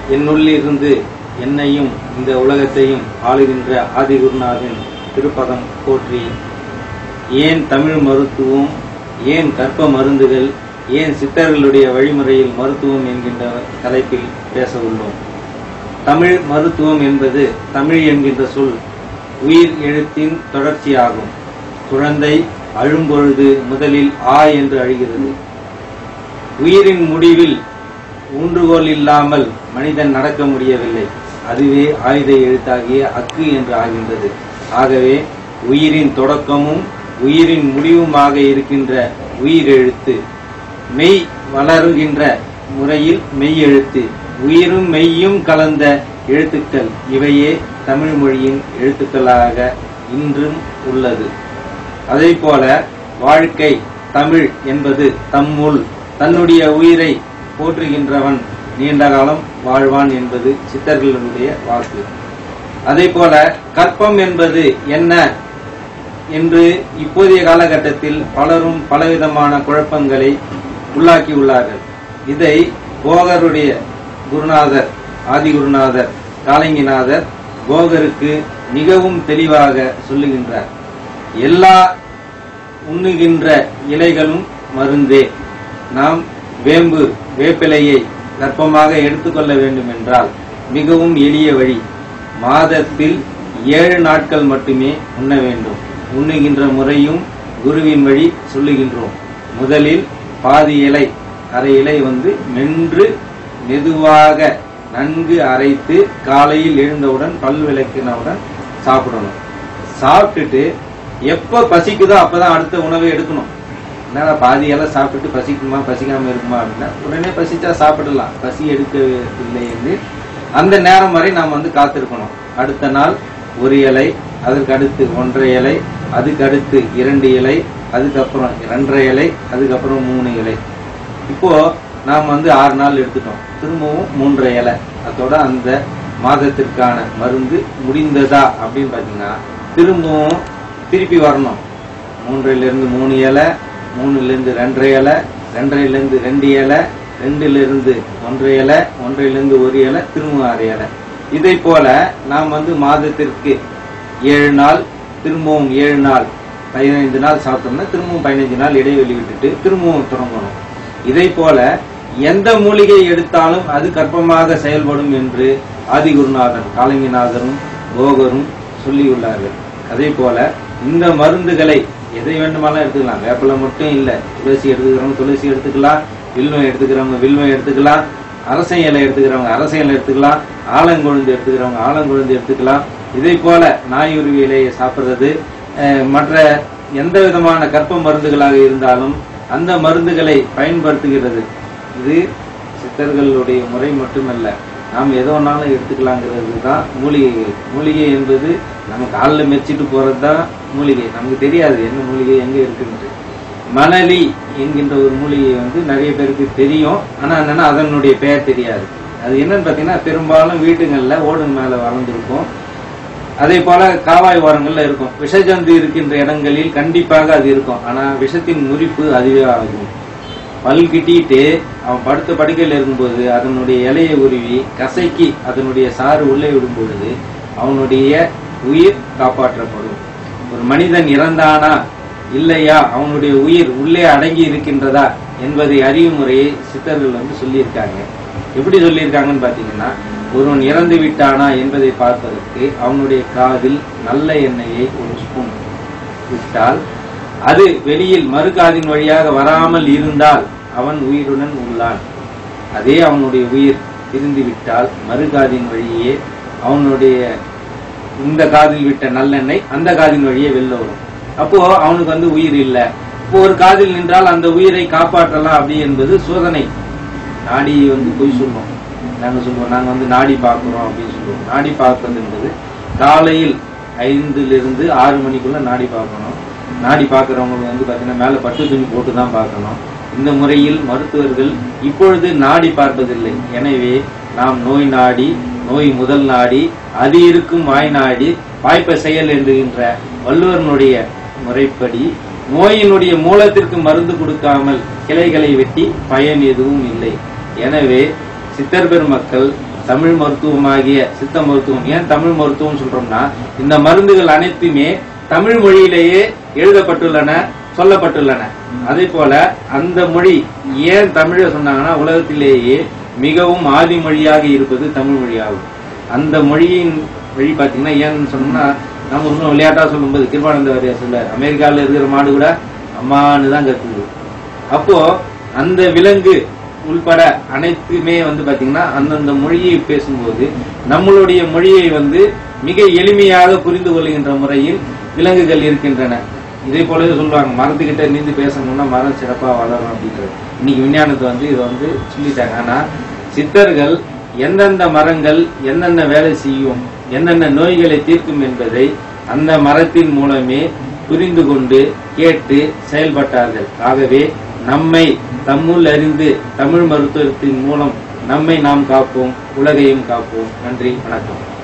என்னுள்ளிருந்து என்னையும் இந்த உலகத்தையும் ஆளுகின்ற ஆதிகுருநாதன் திருப்பதம் போற்றி ஏன் தமிழ் மருத்துவம் ஏன் கற்ப மருந்துகள் ஏன் சித்தர்களுடைய வழிமுறையில் மருத்துவம் என்கின்ற தலைப்பில் பேச உள்ளோம் தமிழ் மருத்துவம் என்பது தமிழ் என்கின்ற சொல் உயிர் எழுத்தின் தொடர்ச்சியாகும் குழந்தை அழும்பொழுது முதலில் ஆ என்று அழுகிறது உயிரின் முடிவில் ஊன்றுகோல் இல்லாமல் மனிதன் நடக்க முடியவில்லை அதுவே ஆயுத எழுத்தாகிய அக்கு என்று ஆகின்றது ஆகவே உயிரின் தொடக்கமும் உயிரின் முடிவுமாக இருக்கின்ற உயிர் எழுத்து மெய் வளருகின்ற முறையில் மெய் எழுத்து உயிரும் மெய்யும் கலந்த எழுத்துக்கள் இவையே தமிழ் மொழியின் எழுத்துக்களாக இன்றும் உள்ளது அதே போல வாழ்க்கை தமிழ் என்பது தம்முள் தன்னுடைய உயிரை போற்றுகின்றவன் நீண்ட காலம் வாழ்வான் என்பது சித்தர்களுடைய வாக்கு அதே போல கற்பம் என்பது என்ன என்று இப்போதைய காலகட்டத்தில் பலரும் பலவிதமான குழப்பங்களை உள்ளாக்கியுள்ளார்கள் இதை போகருடைய குருநாதர் ஆதிகுருநாதர் காலங்கிநாதர் போகருக்கு மிகவும் தெளிவாக சொல்லுகின்றார் எல்லா உண்ணுகின்ற இலைகளும் மருந்தே நாம் வேம்பு வேப்பிலையை கற்பமாக எடுத்துக்கொள்ள வேண்டும் என்றால் மிகவும் எளிய வழி மாதத்தில் ஏழு நாட்கள் மட்டுமே உண்ண வேண்டும் உண்ணுகின்ற முறையும் குருவின் வழி சொல்லுகின்றோம் முதலில் பாதி இலை அரை இலை வந்து மென்று மெதுவாக நன்கு அரைத்து காலையில் எழுந்தவுடன் பல் விளக்கினவுடன் சாப்பிடணும் சாப்பிட்டுட்டு எப்ப பசிக்குதோ அப்பதான் அடுத்த உணவை எடுக்கணும் என்னடா பாதி இலை சாப்பிட்டு பசிக்குமா பசிக்காம இருக்குமா அப்படின்னா உடனே பசிச்சா சாப்பிடலாம் பசி எடுக்கவில்லை என்று அந்த நேரம் வரை நாம் வந்து காத்திருக்கணும் அடுத்த நாள் ஒரு இலை அதற்கு அடுத்து ஒன்றரை இலை அதுக்கு அடுத்து இரண்டு இலை அதுக்கப்புறம் இரண்டரை இலை அதுக்கப்புறம் மூணு இலை இப்போ நாம் வந்து ஆறு நாள் எடுத்துட்டோம் திரும்பவும் மூன்றரை இலை அதோட அந்த மாதத்திற்கான மருந்து முடிந்ததா அப்படின்னு பார்த்தீங்கன்னா திரும்பவும் திருப்பி வரணும் மூன்றில இருந்து மூணு இலை மூணுல இருந்து ரெண்டரை இலை ரெண்டரைல இருந்து ரெண்டு இலை ரெண்டுல இருந்து ஒன்றரை இலை ஒன்றையில இருந்து ஒரு இலை திரும்ப ஆறு இலை இதை போல நாம் வந்து மாதத்திற்கு ஏழு நாள் திரும்பவும் ஏழு நாள் பதினைந்து நாள் சாப்பிட்டோம்னா திரும்பவும் பதினைஞ்சு நாள் இடைவெளி விட்டுட்டு திரும்பவும் தொடங்கணும் இதை போல எந்த மூலிகை எடுத்தாலும் அது கற்பமாக செயல்படும் என்று ஆதிகுருநாதன் காலங்கிநாதரும் போகரும் சொல்லியுள்ளார்கள் அதே போல இந்த மருந்துகளை எதை வேண்டுமானாலும் எடுத்துக்கலாம் வேப்பிலை மட்டும் இல்ல துளசி எடுத்துக்கிறவங்க துளசி எடுத்துக்கலாம் வில்வம் எடுத்துக்கிறவங்க வில்வம் எடுத்துக்கலாம் அரச இலை எடுத்துக்கிறவங்க அரச இலை எடுத்துக்கலாம் ஆலங்கொழுந்து எடுத்துக்கிறவங்க ஆலங்கொழுந்து எடுத்துக்கலாம் இதே போல நாயுருவி இலையை சாப்பிடுறது அஹ், மற்ற எந்த விதமான கற்ப மருந்துகளாக இருந்தாலும் அந்த மருந்துகளை பயன்படுத்துகிறது இது சித்தர்களுடைய முறை மட்டுமல்ல நாம் எதோ ஒன்றாலும் எடுத்துக்கலாங்கிறது தான் மூலிகைகள் மூலிகை என்பது நம்ம காலில் மெச்சிட்டு போறது தான் மூலிகை நமக்கு தெரியாது என்ன மூலிகை எங்க இருக்குன்ட்டு மணலி என்கின்ற ஒரு மூலிகை வந்து நிறைய பேருக்கு தெரியும் ஆனா என்னன்னா அதனுடைய பெயர் தெரியாது அது என்னன்னு பாத்தீங்கன்னா பெரும்பாலும் வீடுகள்ல ஓடுங்க மேல வளர்ந்துருக்கும் அதே போல காவாய் ஓரங்கள்ல இருக்கும் விஷஜந்து இருக்கின்ற இடங்களில் கண்டிப்பாக அது இருக்கும் ஆனா விஷத்தின் முறிப்பு அதுவே ஆகும் பல் கிட்டிட்டு அவன் படுத்த படுக்கையில் இருக்கும்போது அதனுடைய இலையை உருவி கசக்கி அதனுடைய சாறு உள்ளே விடும் பொழுது அவனுடைய உயிர் காப்பாற்றப்படும் ஒரு மனிதன் இறந்தானா இல்லையா அவனுடைய உயிர் உள்ளே அடங்கி இருக்கின்றதா என்பதை அறியும் முறையை சித்தர்கள் வந்து சொல்லியிருக்காங்க எப்படி சொல்லியிருக்காங்கன்னு பாத்தீங்கன்னா ஒருவன் இறந்து விட்டானா என்பதை பார்ப்பதற்கு அவனுடைய காதில் நல்ல எண்ணெயை ஒரு ஸ்பூன் விட்டால் அது வெளியில் மறுகாதின் வழியாக வராமல் இருந்தால் அவன் உயிருடன் உள்ளான் அதே அவனுடைய உயிர் திரிந்து விட்டால் மறுகாதின் வழியே அவனுடைய இந்த காதில் விட்ட நல்லெண்ணெய் அந்த காதின் வழியே வெளில வரும் அப்போ அவனுக்கு வந்து உயிர் இல்லை இப்போ ஒரு காதில் நின்றால் அந்த உயிரை காப்பாற்றலாம் அப்படி என்பது சோதனை நாடி வந்து பொய் சொல்லுவோம் நாங்க சொல்லுவோம் நாங்க வந்து நாடி பார்க்கிறோம் அப்படின்னு சொல்லுவோம் நாடி பார்ப்பது என்பது காலையில் ஐந்துல இருந்து ஆறு மணிக்குள்ள நாடி பார்க்கணும் நாடி பார்க்கறவங்க வந்து பாத்தீங்கன்னா மேல பட்டு துணி போட்டு தான் பார்க்கணும் இந்த முறையில் மருத்துவர்கள் இப்பொழுது நாடி பார்ப்பதில்லை எனவே நாம் நோய் நாடி நோய் முதல் நாடி அது இருக்கும் வாய் நாடி வாய்ப்ப செயல் என்கின்ற வள்ளுவரனுடைய முறைப்படி நோயினுடைய மூலத்திற்கு மருந்து கொடுக்காமல் கிளைகளை வெட்டி பயன் எதுவும் இல்லை எனவே சித்தர் பெருமக்கள் தமிழ் மருத்துவமாகிய சித்த மருத்துவம் ஏன் தமிழ் மருத்துவம் சொல்றோம்னா இந்த மருந்துகள் அனைத்துமே தமிழ் மொழியிலேயே எழுதப்பட்டுள்ளன சொல்லப்பட்டுள்ளன அதே போல அந்த மொழி ஏன் தமிழ சொன்னாங்கன்னா உலகத்திலேயே மிகவும் ஆதி மொழியாக இருப்பது தமிழ் மொழியாகும் அந்த மொழியின் வழி பாத்தீங்கன்னா ஏன்னு சொன்னோம்னா நம்ம இன்னும் விளையாட்டா சொல்லும்போது கிருபானந்த வாரியார் சொல்ல அமெரிக்கால இருக்கிற மாடு கூட அம்மான்னு தான் கத்துது அப்போ அந்த விலங்கு உள்பட அனைத்துமே வந்து பாத்தீங்கன்னா அந்தந்த மொழியை பேசும்போது நம்மளுடைய மொழியை வந்து மிக எளிமையாக புரிந்து கொள்கின்ற முறையில் விலங்குகள் இருக்கின்றன இதே போலவே சொல்லுவாங்க மரத்துக்கிட்ட நின்று பேசணும்னா மரம் சிறப்பா வளரும் அப்படின்றது இன்னைக்கு விஞ்ஞானத்தை வந்து இதை வந்து சொல்லிட்டாங்க ஆனா சித்தர்கள் எந்தெந்த மரங்கள் என்னென்ன வேலை செய்யும் என்னென்ன நோய்களை தீர்க்கும் என்பதை அந்த மரத்தின் மூலமே புரிந்து கொண்டு கேட்டு செயல்பட்டார்கள் ஆகவே நம்மை தம்முள் அறிந்து தமிழ் மருத்துவத்தின் மூலம் நம்மை நாம் காப்போம் உலகையும் காப்போம் நன்றி வணக்கம்